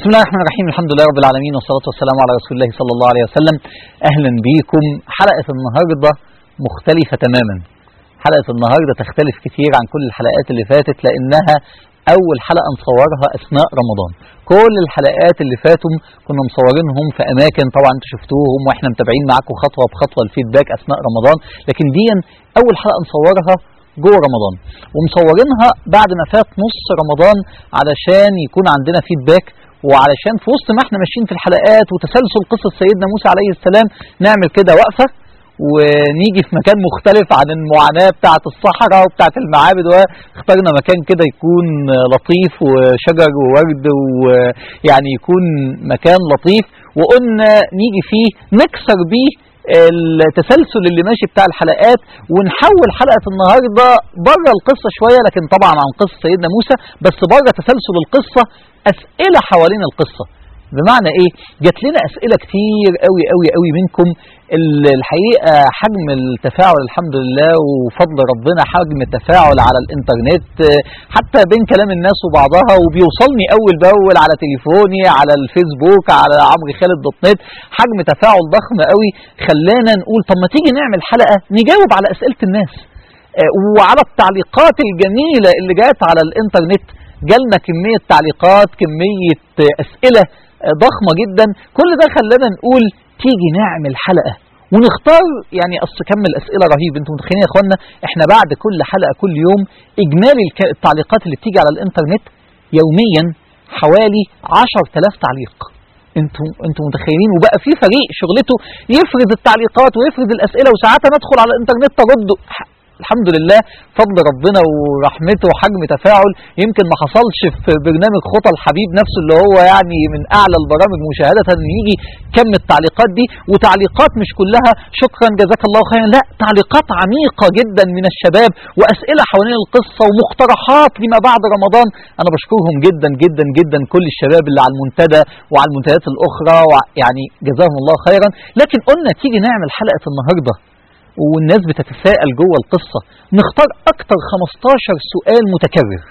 بسم الله الرحمن الرحيم الحمد لله رب العالمين والصلاة والسلام على رسول الله صلى الله عليه وسلم أهلا بيكم حلقة النهاردة مختلفة تماما حلقة النهاردة تختلف كتير عن كل الحلقات اللي فاتت لأنها أول حلقة نصورها أثناء رمضان كل الحلقات اللي فاتوا كنا مصورينهم في أماكن طبعا انتوا شفتوهم وإحنا متابعين معاكم خطوة بخطوة الفيدباك أثناء رمضان لكن دي أول حلقة نصورها جوه رمضان ومصورينها بعد ما فات نص رمضان علشان يكون عندنا فيدباك وعلشان في وسط ما احنا ماشيين في الحلقات وتسلسل قصة سيدنا موسى عليه السلام نعمل كده وقفة ونيجي في مكان مختلف عن المعاناة بتاعة الصحراء وبتاعة المعابد واخترنا مكان كده يكون لطيف وشجر وورد ويعني يكون مكان لطيف وقلنا نيجي فيه نكسر بيه التسلسل اللي ماشي بتاع الحلقات ونحول حلقة النهاردة بره القصة شوية لكن طبعا عن قصة سيدنا موسى بس بره تسلسل القصة أسئلة حوالين القصة بمعنى ايه جات لنا اسئله كتير قوي قوي قوي منكم الحقيقه حجم التفاعل الحمد لله وفضل ربنا حجم التفاعل على الانترنت حتى بين كلام الناس وبعضها وبيوصلني اول باول على تليفوني على الفيسبوك على عمرو خالد دوت نت حجم تفاعل ضخم قوي خلانا نقول طب ما تيجي نعمل حلقه نجاوب على اسئله الناس وعلى التعليقات الجميله اللي جات على الانترنت جالنا كميه تعليقات كميه اسئله ضخمة جدا كل ده خلانا نقول تيجي نعمل حلقة ونختار يعني اصل كم الاسئله رهيب انتم متخيلين يا اخوانا احنا بعد كل حلقه كل يوم اجمالي التعليقات اللي بتيجي على الانترنت يوميا حوالي 10000 تعليق انتم انتم متخيلين وبقى في فريق شغلته يفرز التعليقات ويفرز الاسئله وساعات ندخل على الانترنت ترد الحمد لله فضل ربنا ورحمته وحجم تفاعل يمكن ما حصلش في برنامج خطى الحبيب نفسه اللي هو يعني من اعلى البرامج مشاهده ان يجي كم التعليقات دي وتعليقات مش كلها شكرا جزاك الله خيرا لا تعليقات عميقه جدا من الشباب واسئله حوالين القصه ومقترحات لما بعد رمضان انا بشكرهم جدا جدا جدا كل الشباب اللي على المنتدى وعلى المنتديات الاخرى يعني جزاهم الله خيرا لكن قلنا تيجي نعمل حلقه النهارده والناس بتتساءل جوه القصة نختار أكتر 15 سؤال متكرر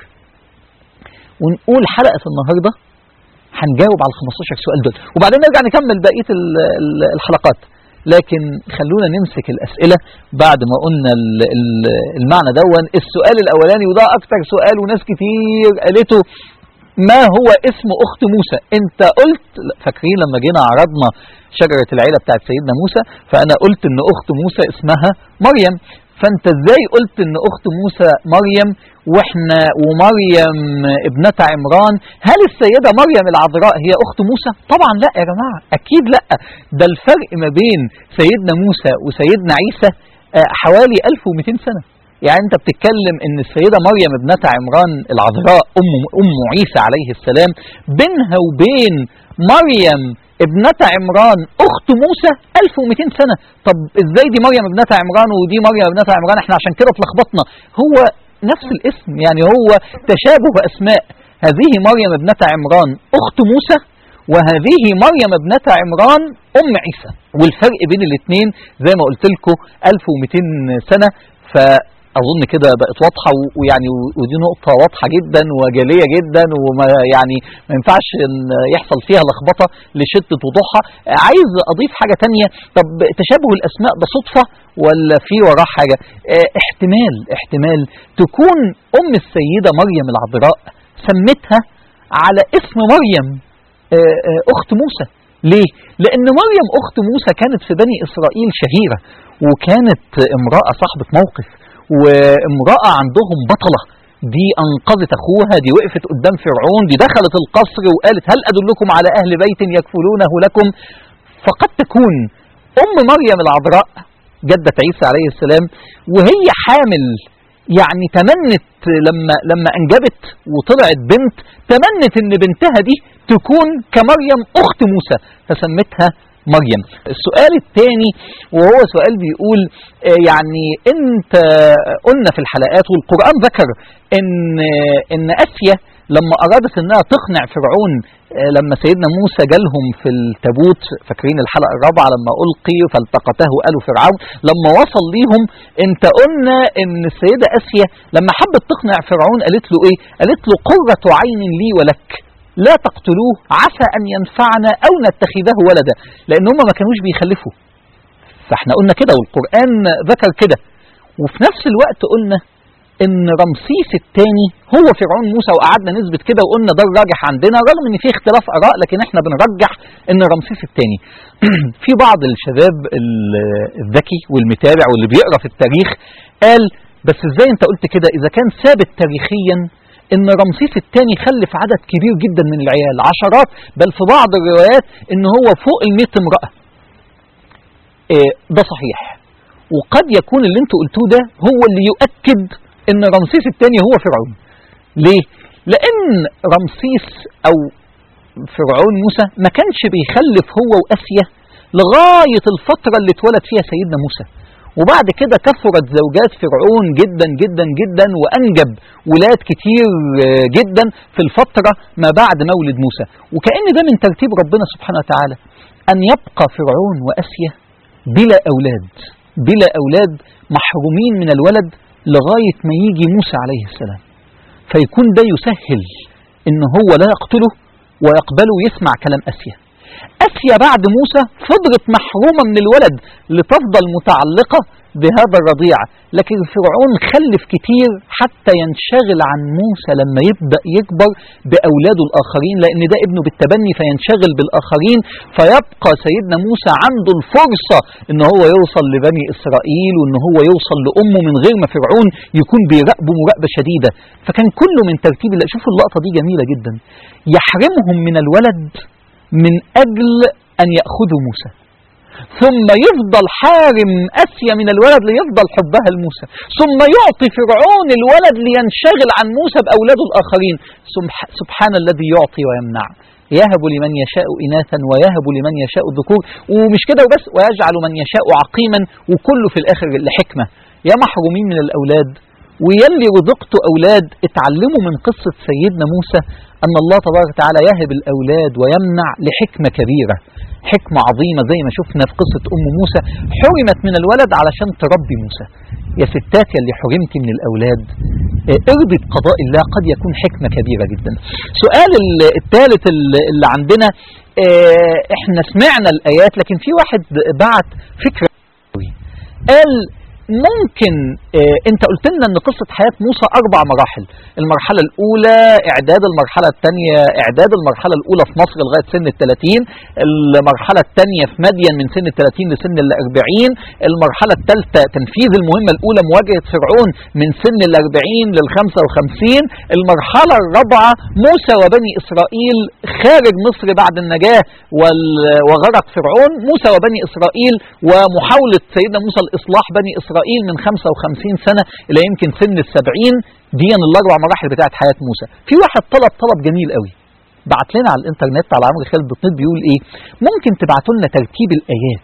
ونقول حلقة النهاردة هنجاوب على ال 15 سؤال دول وبعدين نرجع نكمل بقية الحلقات لكن خلونا نمسك الأسئلة بعد ما قلنا المعنى دون السؤال الأولاني وده أكتر سؤال وناس كتير قالته ما هو اسم أخت موسى أنت قلت فاكرين لما جينا عرضنا شجرة العيلة بتاعت سيدنا موسى فأنا قلت أن أخت موسى اسمها مريم فأنت إزاي قلت أن أخت موسى مريم وإحنا ومريم ابنة عمران هل السيدة مريم العذراء هي أخت موسى طبعا لا يا جماعة أكيد لا ده الفرق ما بين سيدنا موسى وسيدنا عيسى حوالي 1200 سنة يعني انت بتتكلم ان السيدة مريم ابنة عمران العذراء ام ام عيسى عليه السلام بينها وبين مريم ابنة عمران اخت موسى 1200 سنة طب ازاي دي مريم ابنة عمران ودي مريم ابنة عمران احنا عشان كده اتلخبطنا هو نفس الاسم يعني هو تشابه اسماء هذه مريم ابنة عمران اخت موسى وهذه مريم ابنة عمران ام عيسى والفرق بين الاثنين زي ما قلت لكم 1200 سنة ف اظن كده بقت واضحه ويعني ودي نقطه واضحه جدا وجليه جدا وما يعني ما ينفعش ان يحصل فيها لخبطه لشده وضوحها عايز اضيف حاجه تانية طب تشابه الاسماء ده صدفه ولا في وراه حاجه اه احتمال احتمال تكون ام السيده مريم العذراء سمتها على اسم مريم اه اه اخت موسى ليه؟ لأن مريم أخت موسى كانت في بني إسرائيل شهيرة وكانت امرأة صاحبة موقف وامرأة عندهم بطلة دي أنقذت أخوها دي وقفت قدام فرعون دي دخلت القصر وقالت هل أدلكم على أهل بيت يكفلونه لكم فقد تكون أم مريم العذراء جدة عيسى عليه السلام وهي حامل يعني تمنت لما لما انجبت وطلعت بنت تمنت ان بنتها دي تكون كمريم اخت موسى فسمتها مريم السؤال الثاني وهو سؤال بيقول يعني انت قلنا في الحلقات والقرآن ذكر ان ان اسيا لما ارادت انها تقنع فرعون لما سيدنا موسى جالهم في التابوت فاكرين الحلقه الرابعه لما القي فالتقطه ال فرعون لما وصل ليهم انت قلنا ان السيده اسيا لما حبت تقنع فرعون قالت له ايه؟ قالت له قره عين لي ولك لا تقتلوه عسى أن ينفعنا أو نتخذه ولدا لأن هم ما كانوش بيخلفوا فاحنا قلنا كده والقرآن ذكر كده وفي نفس الوقت قلنا ان رمسيس الثاني هو فرعون موسى وقعدنا نثبت كده وقلنا ده الراجح عندنا رغم ان في اختلاف اراء لكن احنا بنرجح ان رمسيس الثاني في بعض الشباب الذكي والمتابع واللي بيقرا في التاريخ قال بس ازاي انت قلت كده اذا كان ثابت تاريخيا ان رمسيس الثاني خلف عدد كبير جدا من العيال عشرات بل في بعض الروايات ان هو فوق ال امراه إيه ده صحيح وقد يكون اللي انتوا قلتوه ده هو اللي يؤكد ان رمسيس الثاني هو فرعون ليه لان رمسيس او فرعون موسى ما كانش بيخلف هو واسيا لغايه الفتره اللي اتولد فيها سيدنا موسى وبعد كده كثرت زوجات فرعون جدا جدا جدا وانجب ولاد كتير جدا في الفتره ما بعد مولد موسى وكان ده من ترتيب ربنا سبحانه وتعالى ان يبقى فرعون واسيا بلا اولاد بلا اولاد محرومين من الولد لغاية ما يجي موسى عليه السلام فيكون ده يسهل ان هو لا يقتله ويقبله ويسمع كلام أسيا أسيا بعد موسى فضلت محرومة من الولد لتفضل متعلقة بهذا الرضيع لكن فرعون خلف كتير حتى ينشغل عن موسى لما يبدأ يكبر بأولاده الآخرين لأن ده ابنه بالتبني فينشغل بالآخرين فيبقى سيدنا موسى عنده الفرصة ان هو يوصل لبني إسرائيل وان هو يوصل لأمه من غير ما فرعون يكون بيراقبه مراقبة شديدة فكان كله من ترتيب الله شوفوا اللقطة دي جميلة جدا يحرمهم من الولد من أجل أن يأخذوا موسى ثم يفضل حارم أسيا من الولد ليفضل حبها لموسى ثم يعطي فرعون الولد لينشغل عن موسى بأولاده الآخرين سبحان الذي يعطي ويمنع يهب لمن يشاء إناثا ويهب لمن يشاء الذكور ومش كده وبس ويجعل من يشاء عقيما وكله في الآخر لحكمة يا محرومين من الأولاد ويلي رزقتوا أولاد اتعلموا من قصة سيدنا موسى أن الله تبارك وتعالى يهب الأولاد ويمنع لحكمة كبيرة حكمة عظيمة زي ما شفنا في قصة أم موسى حرمت من الولد علشان تربي موسى يا ستات يلي حرمت من الأولاد ارضي بقضاء الله قد يكون حكمة كبيرة جدا سؤال الثالث اللي عندنا احنا سمعنا الآيات لكن في واحد بعت فكرة قال ممكن اه انت قلت لنا ان قصه حياه موسى اربع مراحل المرحله الاولى اعداد المرحله الثانيه اعداد المرحله الاولى في مصر لغايه سن ال 30 المرحله الثانيه في مدين من سن ال 30 لسن ال 40 المرحله الثالثه تنفيذ المهمه الاولى مواجهه فرعون من سن ال 40 لل 55 المرحله الرابعه موسى وبني اسرائيل خارج مصر بعد النجاه وغرق فرعون موسى وبني اسرائيل ومحاوله سيدنا موسى لاصلاح بني اسرائيل إسرائيل من 55 سنة إلى يمكن سن السبعين دي الأربع مراحل بتاعت حياة موسى في واحد طلب طلب جميل قوي بعت لنا على الانترنت على عمرو خالد دوت نت بيقول ايه ممكن تبعتوا لنا ترتيب الايات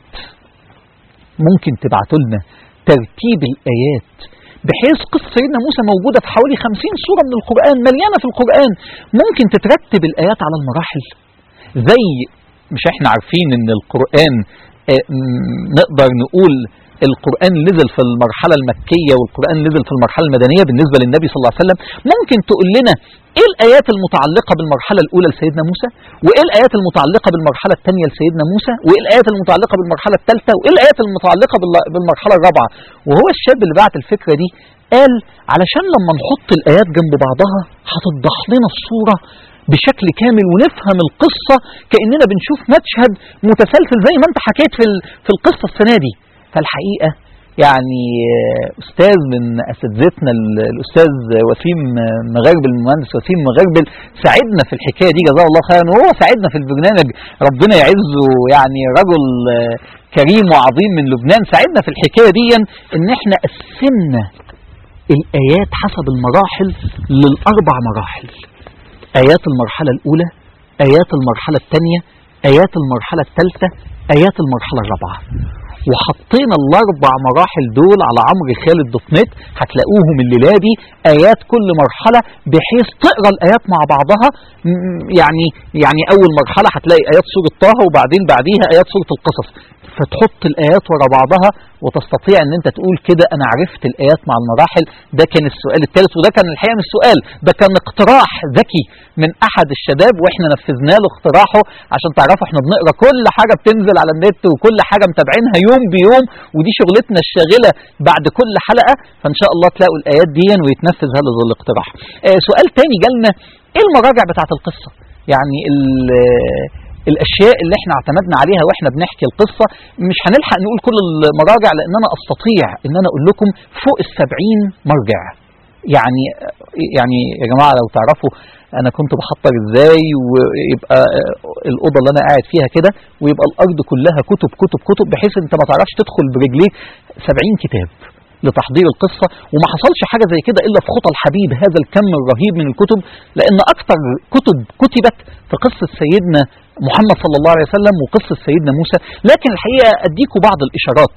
ممكن تبعتوا لنا ترتيب الايات بحيث قصة سيدنا موسى موجودة في حوالي 50 سورة من القرآن مليانة في القرآن ممكن تترتب الآيات على المراحل زي مش احنا عارفين ان القرآن اه نقدر نقول القرآن نزل في المرحلة المكية والقرآن نزل في المرحلة المدنية بالنسبة للنبي صلى الله عليه وسلم ممكن تقول لنا ايه الآيات المتعلقة بالمرحلة الأولى لسيدنا موسى وايه الآيات المتعلقة بالمرحلة الثانية لسيدنا موسى وايه الآيات المتعلقة بالمرحلة الثالثة وايه الآيات المتعلقة بالمرحلة الرابعة وهو الشاب اللي بعت الفكرة دي قال علشان لما نحط الآيات جنب بعضها هتوضح لنا الصورة بشكل كامل ونفهم القصة كأننا بنشوف مشهد متسلسل زي ما انت حكيت في في القصة السنة دي فالحقيقة يعني أستاذ من أساتذتنا الأستاذ وسيم مغربل المهندس وسيم مغربل ساعدنا في الحكاية دي جزاه الله خيرا وهو ساعدنا في البرنامج ربنا يعزه يعني رجل كريم وعظيم من لبنان ساعدنا في الحكاية دي إن إحنا قسمنا الآيات حسب المراحل للأربع مراحل آيات المرحلة الأولى آيات المرحلة الثانية آيات المرحلة الثالثة آيات المرحلة الرابعة وحطينا الاربع مراحل دول على عمرو خالد دوت نت هتلاقوهم الليله دي ايات كل مرحله بحيث تقرا الايات مع بعضها يعني يعني اول مرحله هتلاقي ايات سوره طه وبعدين بعديها ايات سوره القصص فتحط الايات ورا بعضها وتستطيع ان انت تقول كده انا عرفت الايات مع المراحل ده كان السؤال الثالث وده كان الحقيقه مش سؤال ده كان اقتراح ذكي من احد الشباب واحنا نفذنا له اقتراحه عشان تعرفوا احنا بنقرا كل حاجه بتنزل على النت وكل حاجه متابعينها يوم بيوم ودي شغلتنا الشاغله بعد كل حلقه فان شاء الله تلاقوا الايات دي ويتنفذ هذا الاقتراح آه سؤال تاني جالنا ايه المراجع بتاعت القصه يعني الاشياء اللي احنا اعتمدنا عليها واحنا بنحكي القصه مش هنلحق نقول كل المراجع لان انا استطيع ان انا اقول لكم فوق السبعين مرجع يعني يعني يا جماعه لو تعرفوا انا كنت بحضر ازاي ويبقى الاوضه اللي انا قاعد فيها كده ويبقى الارض كلها كتب كتب كتب بحيث انت ما تعرفش تدخل برجليك 70 كتاب لتحضير القصة وما حصلش حاجة زي كده إلا في خطى الحبيب هذا الكم الرهيب من الكتب لأن أكثر كتب كتبت في قصة سيدنا محمد صلى الله عليه وسلم وقصة سيدنا موسى لكن الحقيقة أديكم بعض الإشارات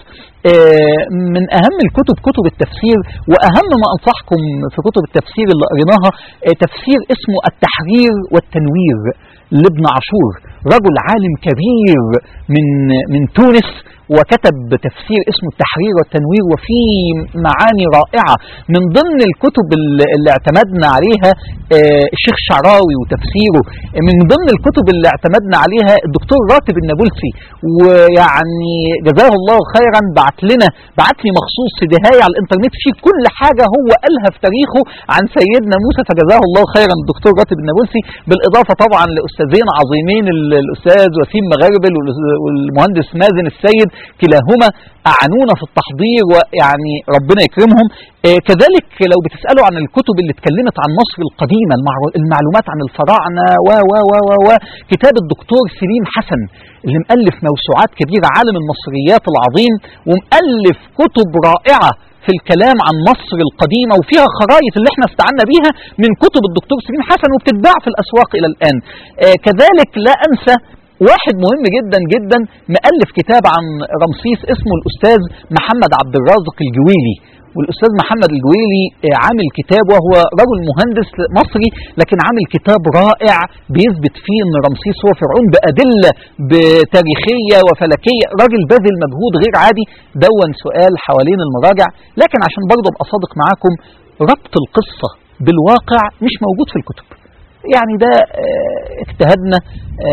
من أهم الكتب كتب التفسير وأهم ما أنصحكم في كتب التفسير اللي قريناها تفسير اسمه التحرير والتنوير لابن عاشور رجل عالم كبير من من تونس وكتب تفسير اسمه التحرير والتنوير وفيه معاني رائعة من ضمن الكتب اللي اعتمدنا عليها الشيخ شعراوي وتفسيره من ضمن الكتب اللي اعتمدنا عليها الدكتور راتب النابلسي ويعني جزاه الله خيرا بعت لنا بعت لي مخصوص في دهاية على الانترنت فيه كل حاجة هو قالها في تاريخه عن سيدنا موسى فجزاه الله خيرا الدكتور راتب النابلسي بالإضافة طبعا لأستاذين عظيمين الأستاذ وسيم مغربل والمهندس مازن السيد كلاهما أعانونا في التحضير ويعني ربنا يكرمهم آه كذلك لو بتسألوا عن الكتب اللي اتكلمت عن مصر القديمة المعلومات عن الفراعنة و و و و, و كتاب الدكتور سليم حسن اللي مؤلف موسوعات كبيرة عالم المصريات العظيم ومؤلف كتب رائعة في الكلام عن مصر القديمة وفيها خرائط اللي احنا استعنا بيها من كتب الدكتور سليم حسن وبتتباع في الأسواق إلى الآن آه كذلك لا أنسى واحد مهم جدا جدا مؤلف كتاب عن رمسيس اسمه الأستاذ محمد عبد الرازق الجويلي والأستاذ محمد الجويلي عامل كتاب وهو رجل مهندس مصري لكن عامل كتاب رائع بيثبت فيه أن رمسيس هو فرعون بأدلة بتاريخية وفلكية راجل باذل مجهود غير عادي دون سؤال حوالين المراجع لكن عشان برضه أبقى صادق معاكم ربط القصة بالواقع مش موجود في الكتب يعني ده اجتهادنا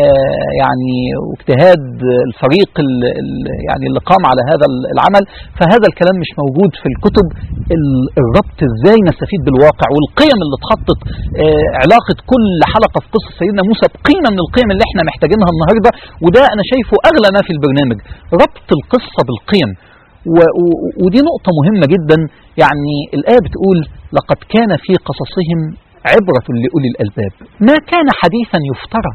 يعني واجتهاد الفريق يعني اللي قام على هذا العمل فهذا الكلام مش موجود في الكتب الربط ازاي نستفيد بالواقع والقيم اللي اتحطت علاقة كل حلقة في قصة سيدنا موسى بقيمة من القيم اللي احنا محتاجينها النهاردة وده انا شايفه اغلى ما في البرنامج ربط القصة بالقيم ودي نقطة مهمة جدا يعني الآية بتقول لقد كان في قصصهم عبرة لأولي الألباب ما كان حديثا يفترى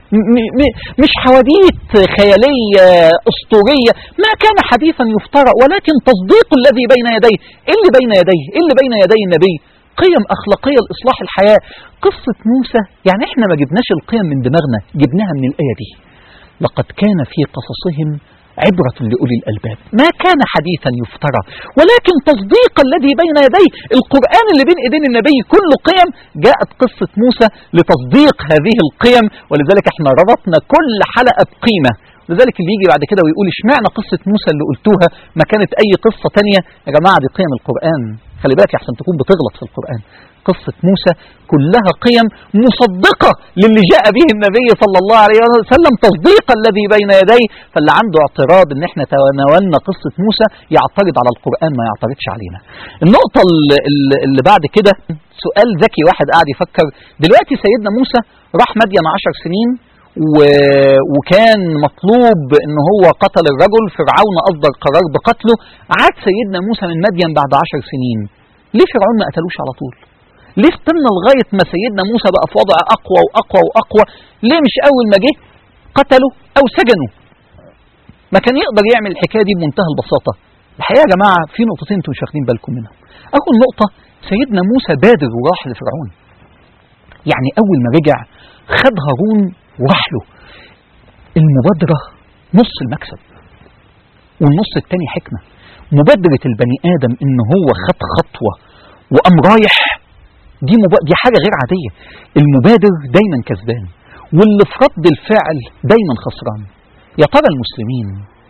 مش حواديت خيالية أسطورية ما كان حديثا يفترى ولكن تصديق الذي بين يديه إيه اللي بين يديه إيه اللي بين يدي النبي قيم أخلاقية لإصلاح الحياة قصة موسى يعني إحنا ما جبناش القيم من دماغنا جبناها من الآية دي لقد كان في قصصهم عبرة لأولي الألباب ما كان حديثا يفترى ولكن تصديق الذي بين يديه القرآن اللي بين إيدين النبي كله قيم جاءت قصة موسى لتصديق هذه القيم ولذلك احنا ربطنا كل حلقة بقيمة لذلك اللي يجي بعد كده ويقول اشمعنى قصة موسى اللي قلتوها ما كانت أي قصة تانية يا جماعة دي قيم القرآن خلي بالك أحسن تكون بتغلط في القرآن قصة موسى كلها قيم مصدقة للي جاء به النبي صلى الله عليه وسلم تصديق الذي بين يديه فاللي عنده اعتراض ان احنا تناولنا قصة موسى يعترض على القرآن ما يعترضش علينا النقطة اللي بعد كده سؤال ذكي واحد قاعد يفكر دلوقتي سيدنا موسى راح مدين عشر سنين و... وكان مطلوب ان هو قتل الرجل فرعون اصدر قرار بقتله عاد سيدنا موسى من مدين بعد عشر سنين ليه فرعون ما قتلوش على طول ليه استنى لغاية ما سيدنا موسى بقى في وضع أقوى وأقوى وأقوى ليه مش أول ما جه قتلوا أو سجنوا ما كان يقدر يعمل الحكاية دي بمنتهى البساطة الحقيقة يا جماعة في نقطتين انتوا مش واخدين بالكم منهم أول نقطة سيدنا موسى بادر وراح لفرعون يعني أول ما رجع خد هارون وراح له المبادرة نص المكسب والنص التاني حكمة مبادرة البني آدم إن هو خد خطوة وقام رايح دي, مب... دي حاجة غير عادية المبادر دايما كسبان واللي في رد الفعل دايما خسران يا ترى المسلمين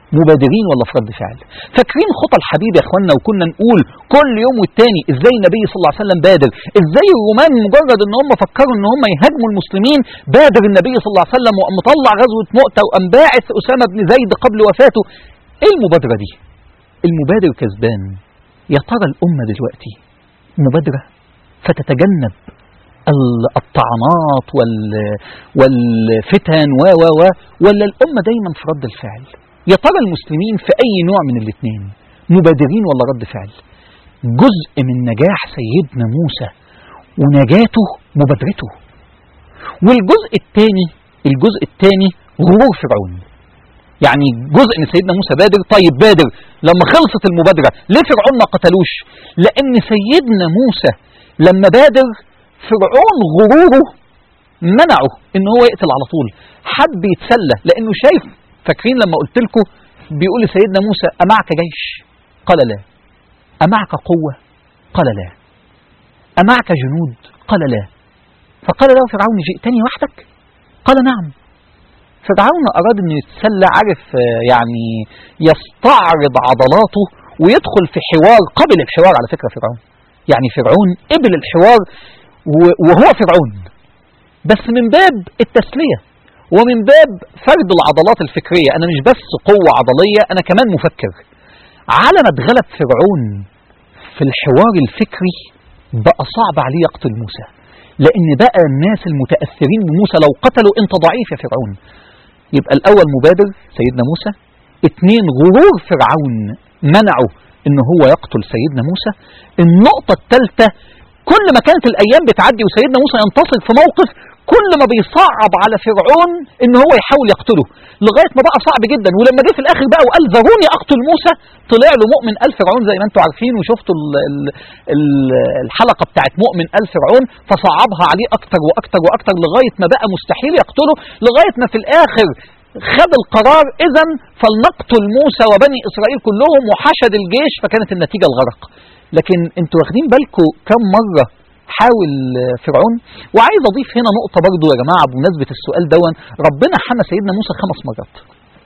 مبادرين ولا في رد فعل فاكرين خطى الحبيب يا اخوانا وكنا نقول كل يوم والتاني ازاي النبي صلى الله عليه وسلم بادر ازاي الرومان مجرد ان هم فكروا ان هم يهاجموا المسلمين بادر النبي صلى الله عليه وسلم وقام مطلع غزوه مؤتة وقام باعث اسامه بن زيد قبل وفاته ايه المبادره دي المبادر كسبان يا ترى الامه دلوقتي مبادره فتتجنب الطعنات وال والفتن و و و ولا الامه دايما في رد الفعل يا ترى المسلمين في أي نوع من الاثنين مبادرين ولا رد فعل جزء من نجاح سيدنا موسى ونجاته مبادرته والجزء الثاني الجزء الثاني غرور فرعون يعني جزء من سيدنا موسى بادر طيب بادر لما خلصت المبادرة ليه فرعون ما قتلوش لأن سيدنا موسى لما بادر فرعون غروره منعه ان هو يقتل على طول حب يتسلى لانه شايف فاكرين لما قلت لكم بيقول لسيدنا موسى أمعك جيش قال لا أمعك قوة قال لا أمعك جنود قال لا فقال له فرعون جئتني وحدك قال نعم فرعون أراد أن يتسلى عارف يعني يستعرض عضلاته ويدخل في حوار قبل الحوار على فكرة فرعون يعني فرعون قبل الحوار وهو فرعون بس من باب التسلية ومن باب فرد العضلات الفكرية أنا مش بس قوة عضلية أنا كمان مفكر على ما اتغلب فرعون في الحوار الفكري بقى صعب عليه يقتل موسى لأن بقى الناس المتأثرين بموسى لو قتلوا أنت ضعيف يا فرعون يبقى الأول مبادر سيدنا موسى اثنين غرور فرعون منعه ان هو يقتل سيدنا موسى النقطة الثالثة كل ما كانت الأيام بتعدي وسيدنا موسى ينتصر في موقف كل ما بيصعب على فرعون ان هو يحاول يقتله لغايه ما بقى صعب جدا ولما جه في الاخر بقى وقال ذروني اقتل موسى طلع له مؤمن ال فرعون زي ما انتم عارفين وشفتوا ال ال ال الحلقه بتاعت مؤمن ال فرعون فصعبها عليه اكتر واكتر واكتر لغايه ما بقى مستحيل يقتله لغايه ما في الاخر خد القرار اذا فلنقتل موسى وبني اسرائيل كلهم وحشد الجيش فكانت النتيجه الغرق لكن انتوا واخدين بالكم كم مره حاول فرعون وعايز اضيف هنا نقطه برضو يا جماعه بمناسبه السؤال دون ربنا حمى سيدنا موسى خمس مرات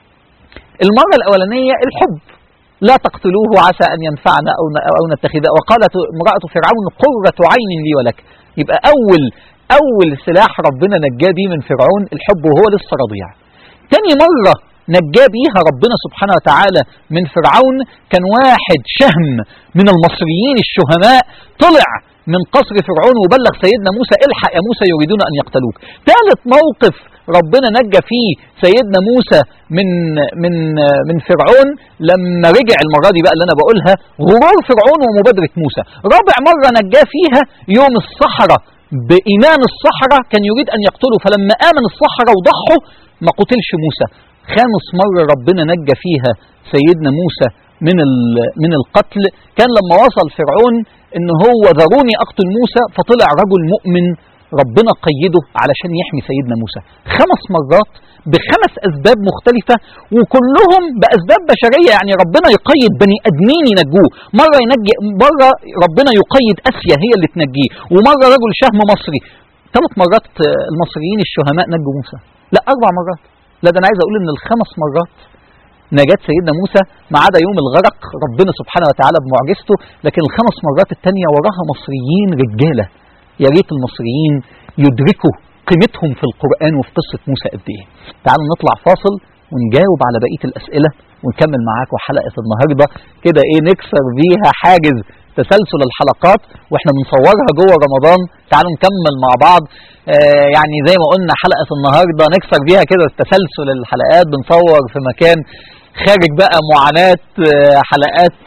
المره الاولانيه الحب لا تقتلوه عسى ان ينفعنا او او نتخذه وقالت امراه فرعون قره عين لي ولك يبقى اول اول سلاح ربنا نجاه بيه من فرعون الحب وهو لسه رضيع تاني مره نجاه بيها ربنا سبحانه وتعالى من فرعون كان واحد شهم من المصريين الشهماء طلع من قصر فرعون وبلغ سيدنا موسى الحق يا موسى يريدون أن يقتلوك ثالث موقف ربنا نجى فيه سيدنا موسى من من من فرعون لما رجع المرة دي بقى اللي أنا بقولها غرور فرعون ومبادرة موسى رابع مرة نجاه فيها يوم الصحراء بإيمان الصحراء كان يريد أن يقتله فلما آمن الصحراء وضحوا ما قتلش موسى خامس مرة ربنا نجى فيها سيدنا موسى من من القتل كان لما وصل فرعون ان هو ذروني اقتل موسى فطلع رجل مؤمن ربنا قيده علشان يحمي سيدنا موسى خمس مرات بخمس اسباب مختلفه وكلهم باسباب بشريه يعني ربنا يقيد بني ادمين ينجوه مره ينجي مره ربنا يقيد اسيا هي اللي تنجيه ومره رجل شهم مصري ثلاث مرات المصريين الشهماء نجوا موسى لا اربع مرات لا ده انا عايز اقول ان الخمس مرات نجاة سيدنا موسى ما عدا يوم الغرق ربنا سبحانه وتعالى بمعجزته لكن الخمس مرات التانية وراها مصريين رجالة يا ريت المصريين يدركوا قيمتهم في القرآن وفي قصة موسى قد إيه. تعالوا نطلع فاصل ونجاوب على بقية الأسئلة ونكمل معاكم حلقة النهاردة كده إيه نكسر بيها حاجز تسلسل الحلقات واحنا بنصورها جوه رمضان تعالوا نكمل مع بعض آه يعني زي ما قلنا حلقة النهاردة نكسر بيها كده تسلسل الحلقات بنصور في مكان خارج بقى معاناة حلقات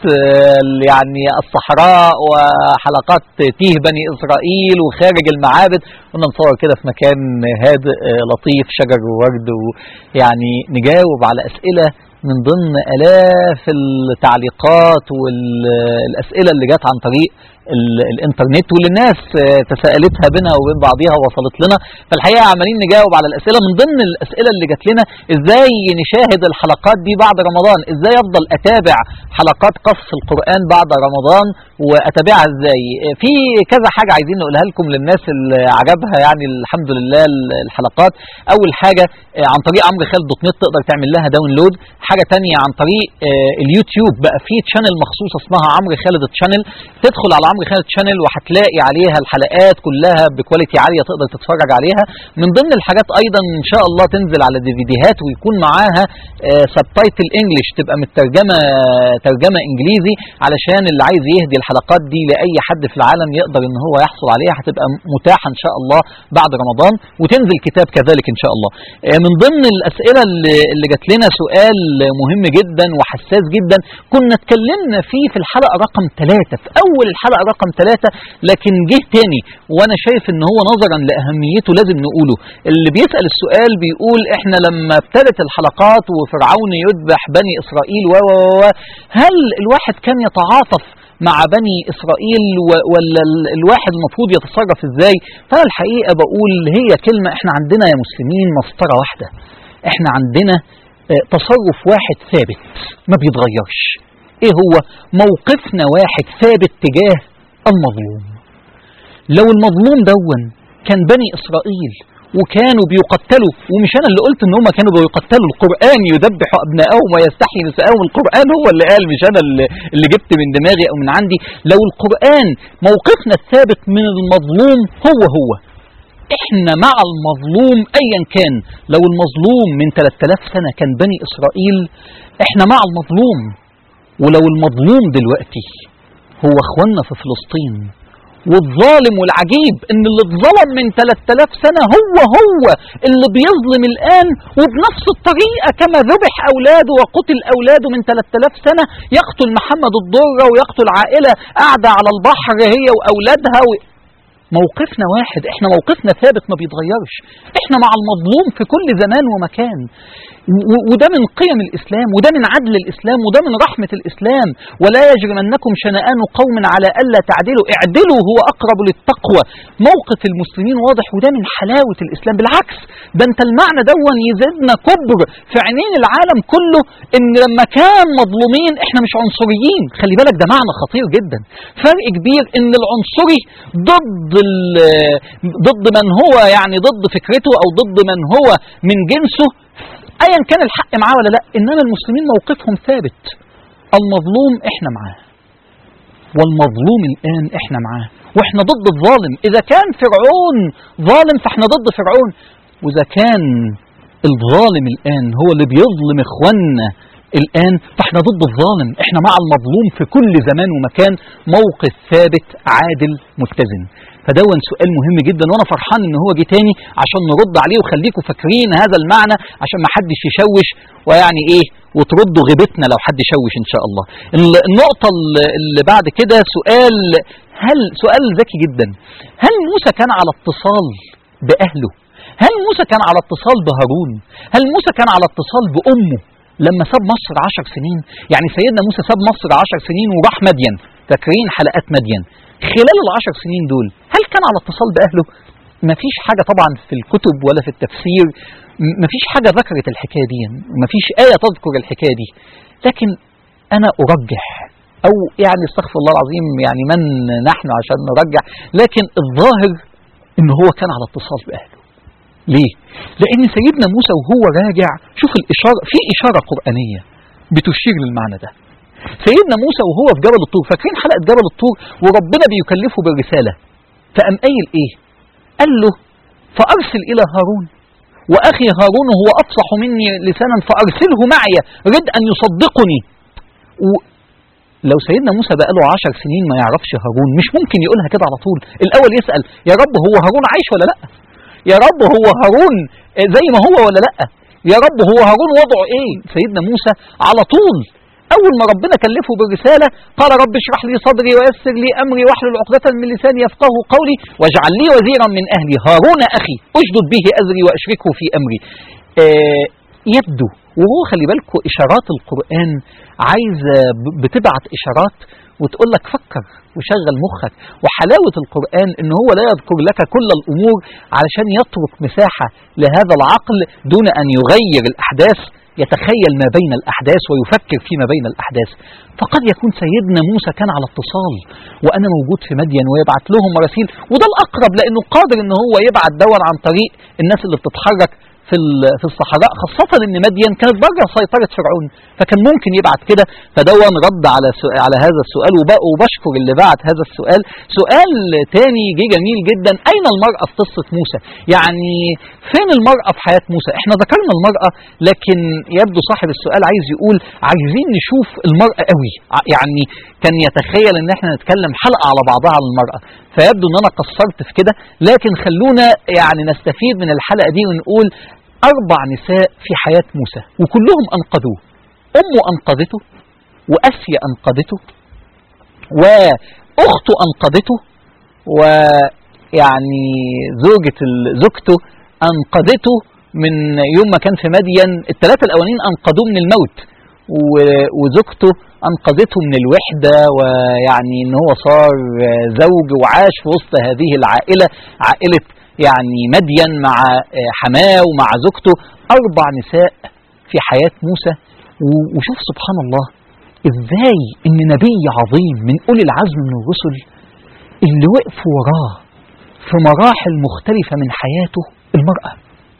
يعني الصحراء وحلقات تيه بني إسرائيل وخارج المعابد كنا نصور كده في مكان هادئ لطيف شجر وورد ويعني نجاوب على أسئلة من ضمن آلاف التعليقات والأسئلة اللي جات عن طريق ال- الانترنت واللي الناس آه، تساءلتها بينا وبين بعضيها ووصلت لنا فالحقيقه عمالين نجاوب على الاسئله من ضمن الاسئله اللي جات لنا ازاي نشاهد الحلقات دي بعد رمضان ازاي افضل اتابع حلقات قص القران بعد رمضان واتابعها ازاي آه، في كذا حاجه عايزين نقولها لكم للناس اللي عجبها يعني الحمد لله ال- الحلقات اول حاجه آه، عن طريق عمرو خالد دوت نت تقدر تعمل لها داونلود حاجه تانية عن طريق آه، اليوتيوب بقى في تشانل مخصوصه اسمها عمرو خالد تشانل تدخل على عمرو خالد تشانل وهتلاقي عليها الحلقات كلها بكواليتي عاليه تقدر تتفرج عليها من ضمن الحاجات ايضا ان شاء الله تنزل على ديفيديهات ويكون معاها سبتايتل انجلش تبقى مترجمه ترجمه انجليزي علشان اللي عايز يهدي الحلقات دي لاي حد في العالم يقدر ان هو يحصل عليها هتبقى متاحه ان شاء الله بعد رمضان وتنزل كتاب كذلك ان شاء الله آه، من ضمن الاسئله اللي, اللي جات لنا سؤال مهم جدا وحساس جدا كنا اتكلمنا فيه في الحلقه رقم ثلاثة في اول الحلقه رقم ثلاثة لكن جه تاني وانا شايف ان هو نظرا لاهميته لازم نقوله اللي بيسال السؤال بيقول احنا لما ابتدت الحلقات وفرعون يذبح بني اسرائيل و و و هل الواحد كان يتعاطف مع بني اسرائيل و- ولا ال- الواحد المفروض يتصرف ازاي فانا الحقيقه بقول هي كلمه احنا عندنا يا مسلمين مسطره واحده احنا عندنا آه، تصرف واحد ثابت ما بيتغيرش ايه هو موقفنا واحد ثابت تجاه المظلوم لو المظلوم دون كان بني اسرائيل وكانوا بيقتلوا ومش انا اللي قلت ان هم كانوا بيقتلوا القران يذبح ابنائهم ويستحيي نساءهم القران هو اللي قال مش انا اللي, اللي جبت من دماغي او من عندي لو القران موقفنا الثابت من المظلوم هو هو احنا مع المظلوم ايا كان لو المظلوم من 3000 سنه كان بني اسرائيل احنا مع المظلوم ولو المظلوم دلوقتي هو اخواننا في فلسطين والظالم والعجيب ان اللي اتظلم من 3000 سنه هو هو اللي بيظلم الان وبنفس الطريقه كما ذبح اولاده وقتل اولاده من 3000 سنه يقتل محمد الضره ويقتل عائله قاعده على البحر هي واولادها و... موقفنا واحد احنا موقفنا ثابت ما بيتغيرش احنا مع المظلوم في كل زمان ومكان و- وده من قيم الاسلام وده من عدل الاسلام وده من رحمه الاسلام ولا يجرمنكم شنآن قوم على الا تعدلوا اعدلوا هو اقرب للتقوى موقف المسلمين واضح وده من حلاوه الاسلام بالعكس ده انت المعنى دون يزيدنا كبر في عينين العالم كله ان لما كان مظلومين احنا مش عنصريين خلي بالك ده معنى خطير جدا فرق كبير ان العنصري ضد ال- ضد من هو يعني ضد فكرته او ضد من هو من جنسه ايا كان الحق معاه ولا لا انما المسلمين موقفهم ثابت المظلوم احنا معاه والمظلوم الان احنا معاه واحنا ضد الظالم اذا كان فرعون ظالم فاحنا ضد فرعون واذا كان الظالم الان هو اللي بيظلم اخواننا الان فاحنا ضد الظالم احنا مع المظلوم في كل زمان ومكان موقف ثابت عادل متزن فدون سؤال مهم جدا وانا فرحان ان هو جه تاني عشان نرد عليه وخليكم فاكرين هذا المعنى عشان ما حدش يشوش ويعني ايه وتردوا غيبتنا لو حد شوش ان شاء الله ال- النقطة ال- اللي بعد كده سؤال هل سؤال ذكي جدا هل موسى كان على اتصال بأهله هل موسى كان على اتصال بهارون هل موسى كان على اتصال بأمه لما ساب مصر عشر سنين يعني سيدنا موسى ساب مصر عشر سنين وراح مدين فاكرين حلقات مدين خلال العشر سنين دول هل كان على اتصال بأهله ما فيش حاجة طبعا في الكتب ولا في التفسير م- ما فيش حاجة ذكرت الحكاية دي ما فيش آية تذكر الحكاية دي لكن أنا أرجح أو يعني استغفر الله العظيم يعني من نحن عشان نرجح لكن الظاهر إن هو كان على اتصال بأهله ليه؟ لأن سيدنا موسى وهو راجع شوف الإشارة في إشارة قرآنية بتشير للمعنى ده سيدنا موسى وهو في جبل الطور فاكرين حلقة جبل الطور وربنا بيكلفه بالرسالة فقام قايل إيه؟ قال له فأرسل إلى هارون وأخي هارون هو أفصح مني لسانا فأرسله معي رد أن يصدقني و لو سيدنا موسى بقى له عشر سنين ما يعرفش هارون مش ممكن يقولها كده على طول الأول يسأل يا رب هو هارون عايش ولا لأ يا رب هو هارون زي ما هو ولا لأ يا رب هو هارون وضعه ايه سيدنا موسى على طول اول ما ربنا كلفه بالرساله قال رب اشرح لي صدري ويسر لي امري واحلل عقده من لساني يفقهوا قولي واجعل لي وزيرا من اهلي هارون اخي اشدد به ازري واشركه في امري آه يبدو وهو خلي بالكم إشارات القرآن عايزة ب- بتبعت إشارات وتقول لك فكر وشغل مخك وحلاوة القرآن إن هو لا يذكر لك كل الأمور علشان يترك مساحة لهذا العقل دون أن يغير الأحداث يتخيل ما بين الأحداث ويفكر فيما بين الأحداث فقد يكون سيدنا موسى كان على اتصال وأنا موجود في مدين ويبعت لهم مراسيل وده الأقرب لأنه قادر إن هو يبعت دون عن طريق الناس اللي بتتحرك في ال- في الصحراء خاصة إن مدين كانت بره سيطرة فرعون فكان ممكن يبعت كده فدون رد على سؤال على هذا السؤال وبقى وبشكر اللي بعت هذا السؤال سؤال تاني جه جميل جدا أين المرأة في قصة موسى يعني فين المرأة في حياة موسى احنا ذكرنا المرأة لكن يبدو صاحب السؤال عايز يقول عايزين نشوف المرأة قوي ع- يعني كان يتخيل ان احنا نتكلم حلقة على بعضها عن المرأة فيبدو ان انا قصرت في كده لكن خلونا يعني نستفيد من الحلقة دي ونقول أربع نساء في حياة موسى وكلهم أنقذوه أمه أنقذته وأسيا أنقذته وأخته أنقذته ويعني زوجة ال- زوجته أنقذته من يوم ما كان في مدين الثلاثة الأولين أنقذوه من الموت و- وزوجته أنقذته من الوحدة ويعني إن هو صار زوج وعاش في وسط هذه العائلة عائلة يعني مدين مع حماه ومع زوجته أربع نساء في حياة موسى و- وشوف سبحان الله إزاي إن نبي عظيم من أولي العزم من الرسل اللي وقفوا وراه في مراحل مختلفة من حياته المرأة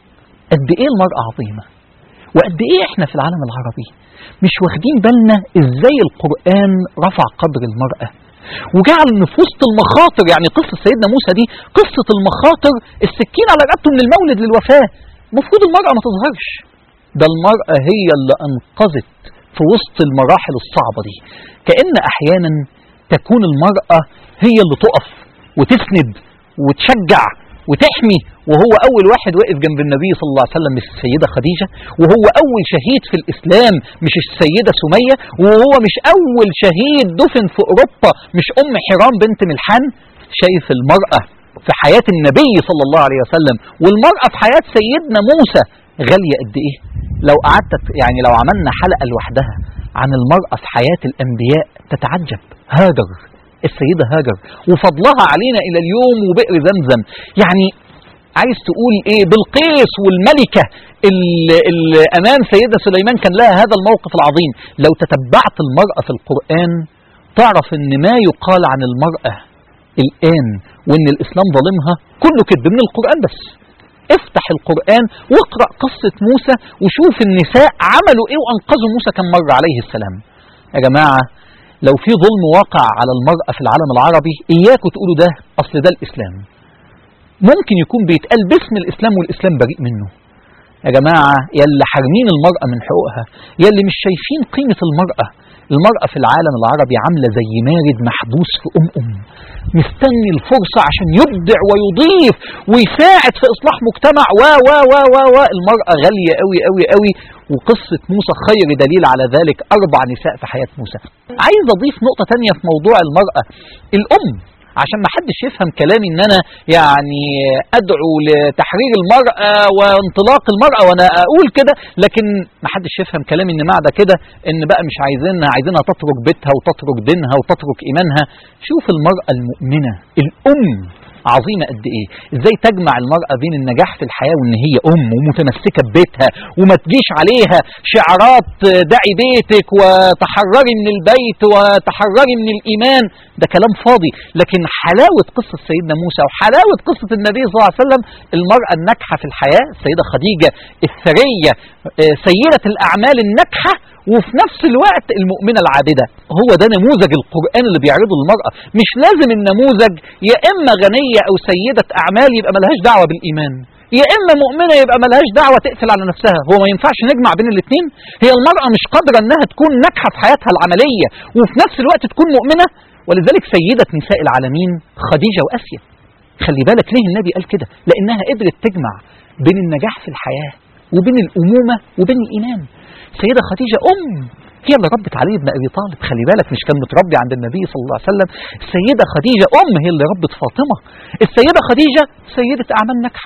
قد إيه المرأة عظيمة وقد إيه إحنا في العالم العربي مش واخدين بالنا إزاي القرآن رفع قدر المرأة وجعل ان في وسط المخاطر يعني قصة سيدنا موسى دي قصة المخاطر السكين على رقبته من المولد للوفاة المفروض المرأة ما تظهرش ده المرأة هي اللي أنقذت في وسط المراحل الصعبة دي كأن أحيانا تكون المرأة هي اللي تقف وتسند وتشجع وتحمي وهو أول واحد وقف جنب النبي صلى الله عليه وسلم مش السيدة خديجة وهو أول شهيد في الإسلام مش السيدة سمية وهو مش أول شهيد دفن في أوروبا مش أم حرام بنت ملحان شايف المرأة في حياة النبي صلى الله عليه وسلم والمرأة في حياة سيدنا موسى غالية قد إيه لو قعدت يعني لو عملنا حلقة لوحدها عن المرأة في حياة الأنبياء تتعجب هاجر السيدة هاجر وفضلها علينا إلى اليوم وبئر زمزم يعني عايز تقول ايه بالقيس والملكة اللي اللي امام سيدنا سليمان كان لها هذا الموقف العظيم لو تتبعت المرأة في القرآن تعرف ان ما يقال عن المرأة الآن وان الاسلام ظالمها كله كذب من القرآن بس افتح القرآن واقرأ قصة موسى وشوف النساء عملوا ايه وانقذوا موسى كم مرة عليه السلام يا جماعة لو في ظلم واقع على المرأة في العالم العربي إياكوا تقولوا ده أصل ده الإسلام ممكن يكون بيتقال باسم الإسلام والإسلام بريء منه يا جماعة يلي حارمين المرأة من حقوقها يلي مش شايفين قيمة المرأة المرأة في العالم العربي عاملة زي مارد محبوس في أم أم مستني الفرصة عشان يبدع ويضيف ويساعد في إصلاح مجتمع و و و و و المرأة غالية قوي قوي قوي وقصة موسى خير دليل على ذلك أربع نساء في حياة موسى عايز أضيف نقطة تانية في موضوع المرأة الأم عشان ما حدش يفهم كلامي ان انا يعني ادعو لتحرير المرأة وانطلاق المرأة وانا اقول كده لكن ما حدش يفهم كلامي ان معنى كده ان بقى مش عايزينها عايزينها تترك بيتها وتترك دينها وتترك ايمانها شوف المرأة المؤمنة الام عظيمة قد ايه ازاي تجمع المرأة بين النجاح في الحياة وان هي ام ومتمسكة ببيتها وما تجيش عليها شعارات دعي بيتك وتحرري من البيت وتحرري من الايمان ده كلام فاضي لكن حلاوة قصة سيدنا موسى وحلاوة قصة النبي صلى الله عليه وسلم المرأة الناجحة في الحياة السيدة خديجة الثرية آه، سيدة الأعمال الناجحة وفي نفس الوقت المؤمنة العابدة هو ده نموذج القرآن اللي بيعرضه للمرأة مش لازم النموذج يا إما غنية أو سيدة أعمال يبقى ملهاش دعوة بالإيمان يا إما مؤمنة يبقى ملهاش دعوة تقفل على نفسها هو ما ينفعش نجمع بين الاثنين هي المرأة مش قادرة أنها تكون ناجحة في حياتها العملية وفي نفس الوقت تكون مؤمنة ولذلك سيدة نساء العالمين خديجة وأسيا خلي بالك ليه النبي قال كده لأنها قدرت تجمع بين النجاح في الحياة وبين الأمومة وبين الإيمان سيدة خديجة أم هي اللي ربت علي بن أبي طالب خلي بالك مش كان متربي عند النبي صلى الله عليه وسلم السيدة خديجة أم هي اللي ربت فاطمة السيدة خديجة سيدة أعمال ناجحة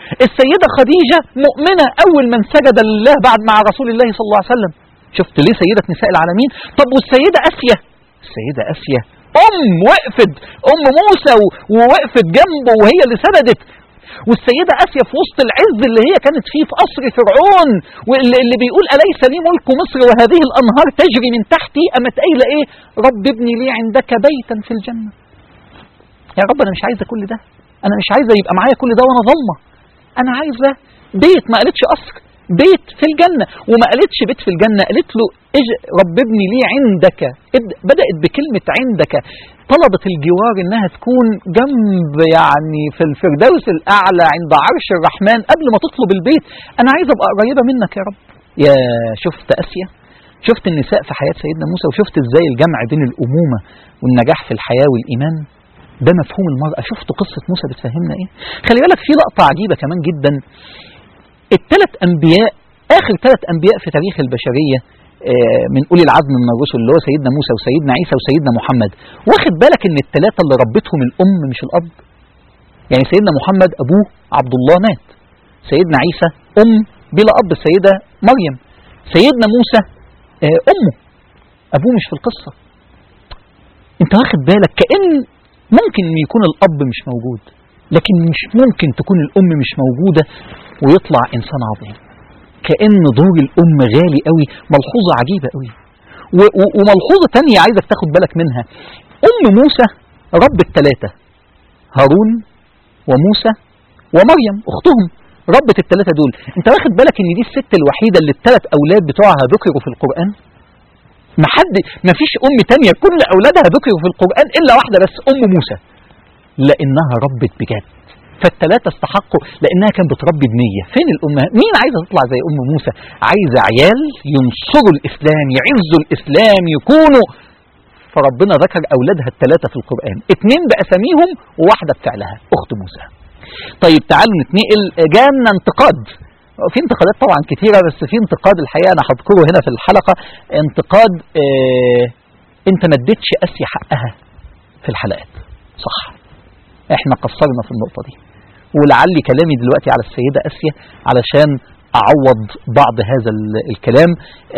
السيدة خديجة مؤمنة أول من سجد لله بعد مع رسول الله صلى الله عليه وسلم شفت ليه سيدة نساء العالمين طب والسيدة أسيا السيدة أسيا أم وقفت أم موسى ووقفت جنبه وهي اللي سندت والسيدة آسيا في وسط العز اللي هي كانت فيه في قصر فرعون واللي بيقول أليس لي ملك مصر وهذه الأنهار تجري من تحتي أما قايلة إيه رب ابني لي عندك بيتا في الجنة يا رب أنا مش عايزة كل ده أنا مش عايزة يبقى معايا كل ده وأنا ظلمة أنا عايزة بيت ما قالتش قصر بيت في الجنة وما قالتش بيت في الجنة قالت له إج رب ابني لي عندك بدأت بكلمة عندك طلبت الجوار انها تكون جنب يعني في الفردوس الاعلى عند عرش الرحمن قبل ما تطلب البيت انا عايز ابقى قريبه منك يا رب يا شفت اسيا شفت النساء في حياه سيدنا موسى وشفت ازاي الجمع بين الامومه والنجاح في الحياه والايمان ده مفهوم المرأة شفت قصة موسى بتفهمنا ايه خلي بالك في لقطة عجيبة كمان جدا الثلاث انبياء اخر ثلاث انبياء في تاريخ البشرية من أولي العزم من الرسل اللي هو سيدنا موسى وسيدنا عيسى وسيدنا محمد واخد بالك ان الثلاثة اللي ربتهم الأم مش الأب يعني سيدنا محمد أبوه عبد الله مات سيدنا عيسى أم بلا أب السيدة مريم سيدنا موسى أمه أبوه مش في القصة انت واخد بالك كأن ممكن ان يكون الأب مش موجود لكن مش ممكن تكون الأم مش موجودة ويطلع إنسان عظيم كأن دور الأم غالي قوي ملحوظة عجيبة قوي وملحوظة تانية عايزك تاخد بالك منها أم موسى رب الثلاثة هارون وموسى ومريم أختهم ربت الثلاثة دول انت واخد بالك ان دي الست الوحيدة اللي الثلاث أولاد بتوعها ذكروا في القرآن ما حد ما فيش أم تانية كل أولادها ذكروا في القرآن إلا واحدة بس أم موسى لأنها ربت بجد فالثلاثة استحقوا لأنها كانت بتربي بنية فين الأمهات مين عايزة تطلع زي أم موسى عايزة عيال ينصروا الإسلام يعزوا الإسلام يكونوا فربنا ذكر أولادها الثلاثة في القرآن اتنين بأساميهم وواحدة بفعلها أخت موسى طيب تعالوا نتنقل جانا انتقاد في انتقادات طبعا كتيرة بس في انتقاد الحقيقة أنا هذكره هنا في الحلقة انتقاد اه انت ما اديتش أسي حقها في الحلقات صح احنا قصرنا في النقطة دي ولعلي كلامي دلوقتي على السيدة أسيا علشان أعوض بعض هذا الكلام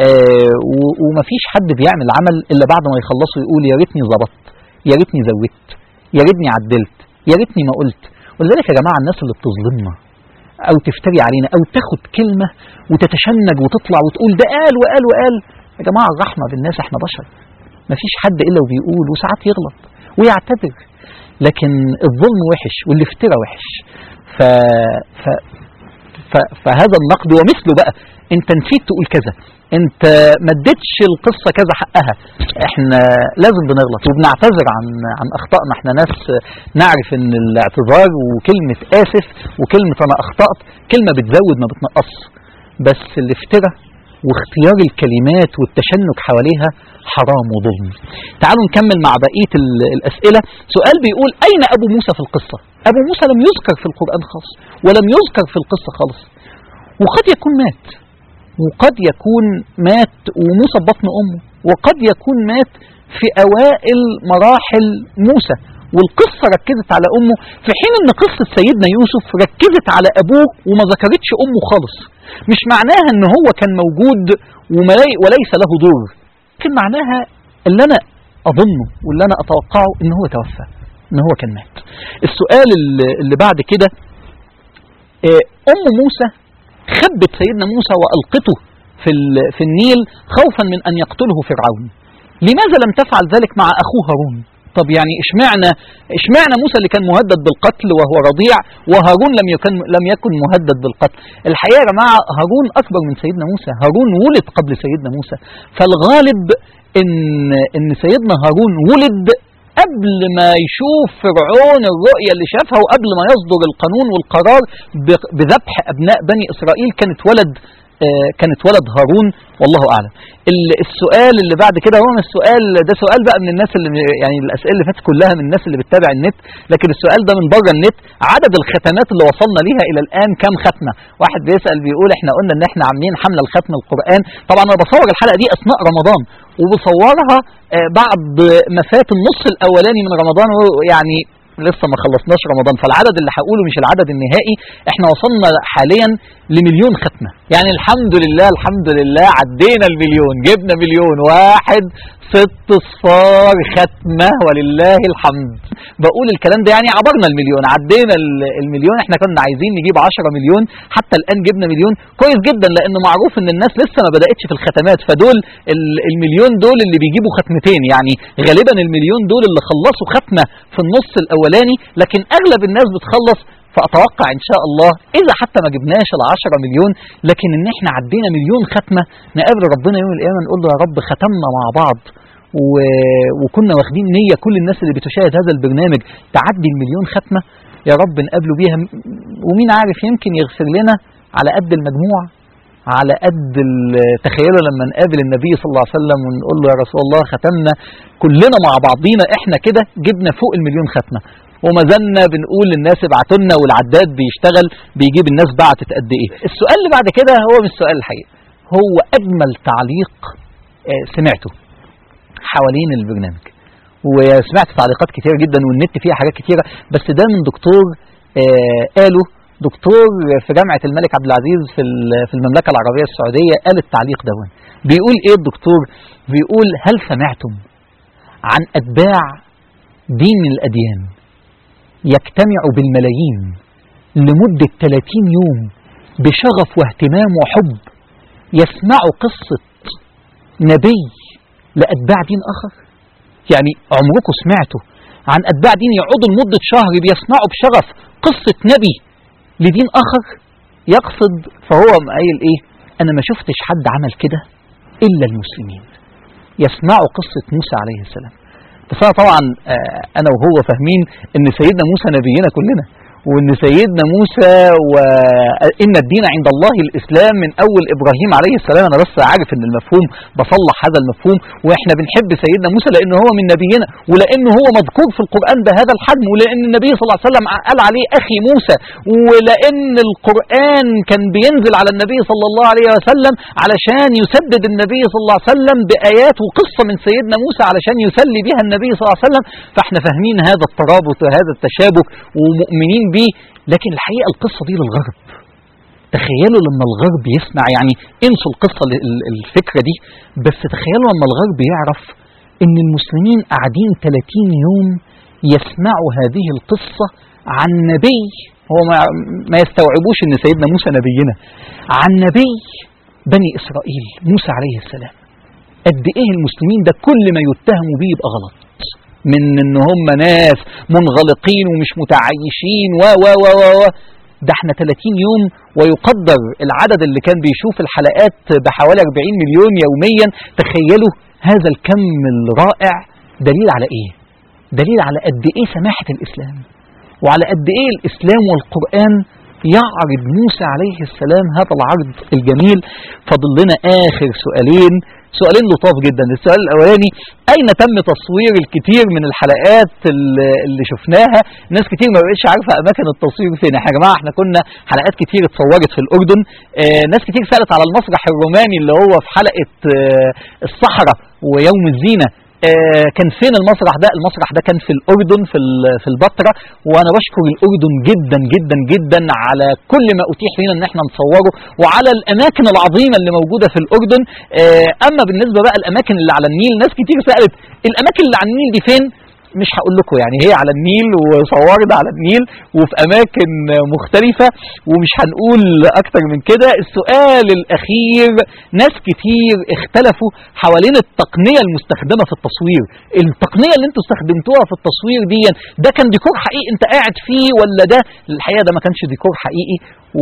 آه ومفيش حد بيعمل عمل إلا بعد ما يخلصه يقول يا ريتني ظبطت يا ريتني زودت يا ريتني عدلت يا ريتني ما قلت ولذلك يا جماعة الناس اللي بتظلمنا أو تفتري علينا أو تاخد كلمة وتتشنج وتطلع وتقول ده قال وقال وقال يا جماعة الرحمة بالناس احنا بشر مفيش حد إلا وبيقول وساعات يغلط ويعتذر لكن الظلم وحش والافتراء وحش ف... ف... ف... فهذا النقد ومثله بقى انت نسيت تقول كذا انت ما اديتش القصه كذا حقها احنا لازم بنغلط وبنعتذر عن عن اخطائنا احنا ناس نعرف ان الاعتذار وكلمه اسف وكلمه انا اخطات كلمه بتزود ما بتنقص بس الافتراء واختيار الكلمات والتشنج حواليها حرام وظلم تعالوا نكمل مع بقية الأسئلة سؤال بيقول أين أبو موسى في القصة أبو موسى لم يذكر في القرآن خالص ولم يذكر في القصة خالص وقد يكون مات وقد يكون مات وموسى بطن أمه وقد يكون مات في أوائل مراحل موسى والقصة ركزت على أمه في حين أن قصة سيدنا يوسف ركزت على أبوه وما ذكرتش أمه خالص مش معناها أن هو كان موجود وليس له دور لكن معناها اللي أنا أظنه واللي أنا أتوقعه أن هو توفى أن هو كان مات السؤال اللي بعد كده أم موسى خبت سيدنا موسى وألقته في, في النيل خوفا من أن يقتله فرعون لماذا لم تفعل ذلك مع أخوه هارون طب يعني اشمعنى اشمعنى موسى اللي كان مهدد بالقتل وهو رضيع وهارون لم يكن لم يكن مهدد بالقتل الحقيقه يا جماعه هارون اكبر من سيدنا موسى هارون ولد قبل سيدنا موسى فالغالب ان ان سيدنا هارون ولد قبل ما يشوف فرعون الرؤية اللي شافها وقبل ما يصدر القانون والقرار بذبح أبناء بني إسرائيل كانت ولد كانت ولد هارون والله اعلم السؤال اللي بعد كده هو السؤال ده سؤال بقى من الناس اللي يعني الاسئله اللي فاتت كلها من الناس اللي بتتابع النت لكن السؤال ده من بره النت عدد الختمات اللي وصلنا ليها الى الان كام ختمه واحد بيسال بيقول احنا قلنا ان احنا عاملين حمله لختم القران طبعا انا بصور الحلقه دي اثناء رمضان وبصورها بعد ما فات النص الاولاني من رمضان يعني لسه ما خلصناش رمضان فالعدد اللي هقوله مش العدد النهائي احنا وصلنا حاليا لمليون ختمة يعني الحمد لله الحمد لله عدينا المليون جبنا مليون واحد ست صفار ختمة ولله الحمد بقول الكلام ده يعني عبرنا المليون عدينا ال- المليون احنا كنا عايزين نجيب 10 مليون حتى الآن جبنا مليون كويس جدا لأن معروف ان الناس لسه ما بدأتش في الختمات فدول ال- المليون دول اللي بيجيبوا ختمتين يعني غالبا المليون دول اللي خلصوا ختمة في النص الأولاني لكن أغلب الناس بتخلص فأتوقع إن شاء الله إذا حتى ما جبناش العشرة مليون لكن إن إحنا عدينا مليون ختمة نقابل ربنا يوم القيامة نقول له يا رب ختمنا مع بعض و... وكنا واخدين نية كل الناس اللي بتشاهد هذا البرنامج تعدي المليون ختمة يا رب نقابله بيها ومين عارف يمكن يغفر لنا على قد المجموع على قد ال- تخيلوا لما نقابل النبي صلى الله عليه وسلم ونقول له يا رسول الله ختمنا كلنا مع بعضينا احنا كده جبنا فوق المليون ختمه وما زلنا بنقول للناس ابعتوا لنا والعداد بيشتغل بيجيب الناس بعتت قد ايه السؤال اللي بعد كده هو مش سؤال الحقيقه هو اجمل تعليق آه، سمعته حوالين البرنامج وسمعت تعليقات كتير جدا والنت فيها حاجات كتيره بس ده من دكتور آه، قاله دكتور في جامعة الملك عبد العزيز في ال- في المملكة العربية السعودية قال التعليق ده بيقول ايه الدكتور بيقول هل سمعتم عن أتباع دين من الأديان يجتمعوا بالملايين لمدة 30 يوم بشغف واهتمام وحب يسمعوا قصة نبي لأتباع دين آخر يعني عمركم سمعتوا عن أتباع دين يقعدوا لمدة شهر بيسمعوا بشغف قصة نبي لدين آخر يقصد فهو قايل إيه أنا ما شفتش حد عمل كده إلا المسلمين يسمعوا قصة موسى عليه السلام بس أنا طبعا آه، أنا وهو فاهمين إن سيدنا موسى نبينا كلنا وإن سيدنا موسى وإن الدين عند الله الإسلام من أول إبراهيم عليه السلام أنا بس عارف إن المفهوم بصلح هذا المفهوم وإحنا بنحب سيدنا موسى لأنه هو من نبينا ولأنه هو مذكور في القرآن بهذا الحجم ولأن النبي صلى الله عليه وسلم قال عليه أخي موسى ولأن القرآن كان بينزل على النبي صلى الله عليه وسلم علشان يسدد النبي صلى الله عليه وسلم بآيات وقصة من سيدنا موسى علشان يسلي بها النبي صلى الله عليه وسلم فاحنا فاهمين هذا الترابط وهذا التشابك ومؤمنين به لكن الحقيقة القصة دي للغرب تخيلوا لما الغرب يسمع يعني انسوا القصة ال- ال- الفكرة دي بس تخيلوا لما الغرب يعرف ان المسلمين قاعدين 30 يوم يسمعوا هذه القصة عن نبي هو ما, ما يستوعبوش ان سيدنا موسى نبينا عن نبي بني اسرائيل موسى عليه السلام قد ايه المسلمين ده كل ما يتهموا بيه يبقى غلط من ان هم ناس منغلقين ومش متعايشين و و و و و ده احنا 30 يوم ويقدر العدد اللي كان بيشوف الحلقات بحوالي 40 مليون يوميا تخيلوا هذا الكم الرائع دليل على ايه دليل على قد ايه سماحة الاسلام وعلى قد ايه الاسلام والقرآن يعرض موسى عليه السلام هذا العرض الجميل فاضل لنا اخر سؤالين سؤالين لطاف جدا السؤال الاولاني اين تم تصوير الكثير من الحلقات اللي اللي شفناها ناس كتير ما بقتش عارفه اماكن التصوير فين يا جماعه احنا كنا حلقات كتير اتصورت في الاردن آه ناس كتير سالت على المسرح الروماني اللي هو في حلقه آه الصحراء ويوم الزينه آه كان فين المسرح ده المسرح ده كان في الأردن في ال- في البتراء وأنا بشكر الأردن جدا جدا جدا على كل ما أتيح لنا إن احنا نصوره وعلى الأماكن العظيمة اللي موجودة في الأردن آه أما بالنسبة بقى الأماكن اللي على النيل ناس كتير سألت الأماكن اللي على النيل دي فين مش هقول لكم يعني هي على النيل وصورنا على النيل وفي اماكن مختلفه ومش هنقول اكتر من كده السؤال الاخير ناس كتير اختلفوا حوالين التقنيه المستخدمه في التصوير التقنيه اللي انتوا استخدمتوها في التصوير دي ده كان ديكور حقيقي انت قاعد فيه ولا ده الحقيقه ده ما كانش ديكور حقيقي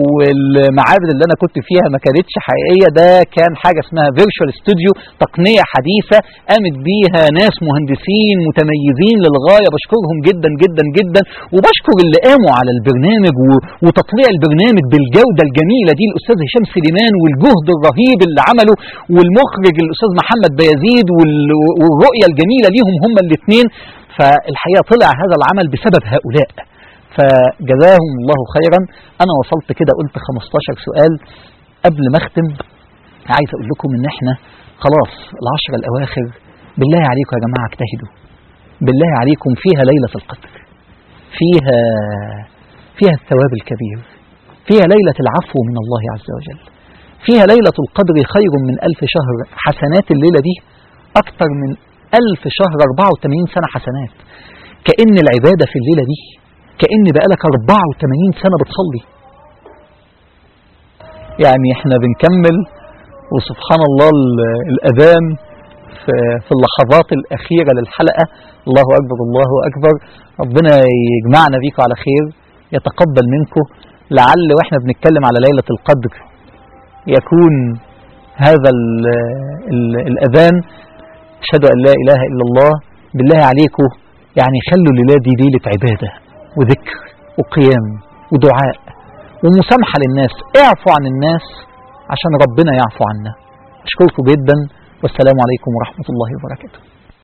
والمعابد اللي انا كنت فيها ما كانتش حقيقيه ده كان حاجه اسمها فيرتشوال ستوديو تقنيه حديثه قامت بيها ناس مهندسين متميزين للغايه بشكرهم جدا جدا جدا وبشكر اللي قاموا على البرنامج و- وتطليع البرنامج بالجوده الجميله دي الاستاذ هشام سليمان والجهد الرهيب اللي عمله والمخرج الاستاذ محمد بيزيد وال- والرؤيه الجميله ليهم هما الاثنين فالحقيقه طلع هذا العمل بسبب هؤلاء فجزاهم الله خيرا انا وصلت كده قلت 15 سؤال قبل ما اختم عايز اقول لكم ان احنا خلاص العشرة الاواخر بالله عليكم يا جماعه اجتهدوا بالله عليكم فيها ليله القدر فيها فيها الثواب الكبير فيها ليلة العفو من الله عز وجل فيها ليلة القدر خير من ألف شهر حسنات الليلة دي أكثر من ألف شهر 84 سنة حسنات كأن العبادة في الليلة دي كأن بقالك 84 سنة بتصلي يعني احنا بنكمل وسبحان الله ال- الأذان في, في اللحظات الأخيرة للحلقة الله أكبر الله أكبر ربنا يجمعنا بيكم على خير يتقبل منكم لعل واحنا بنتكلم على ليلة القدر يكون هذا ال ال الأذان أشهد أن لا إله إلا الله بالله عليكم يعني خلوا الليلة دي ليلة عبادة وذكر وقيام ودعاء ومسامحة للناس اعفوا عن الناس عشان ربنا يعفو عنا أشكركم جدا والسلام عليكم ورحمة الله وبركاته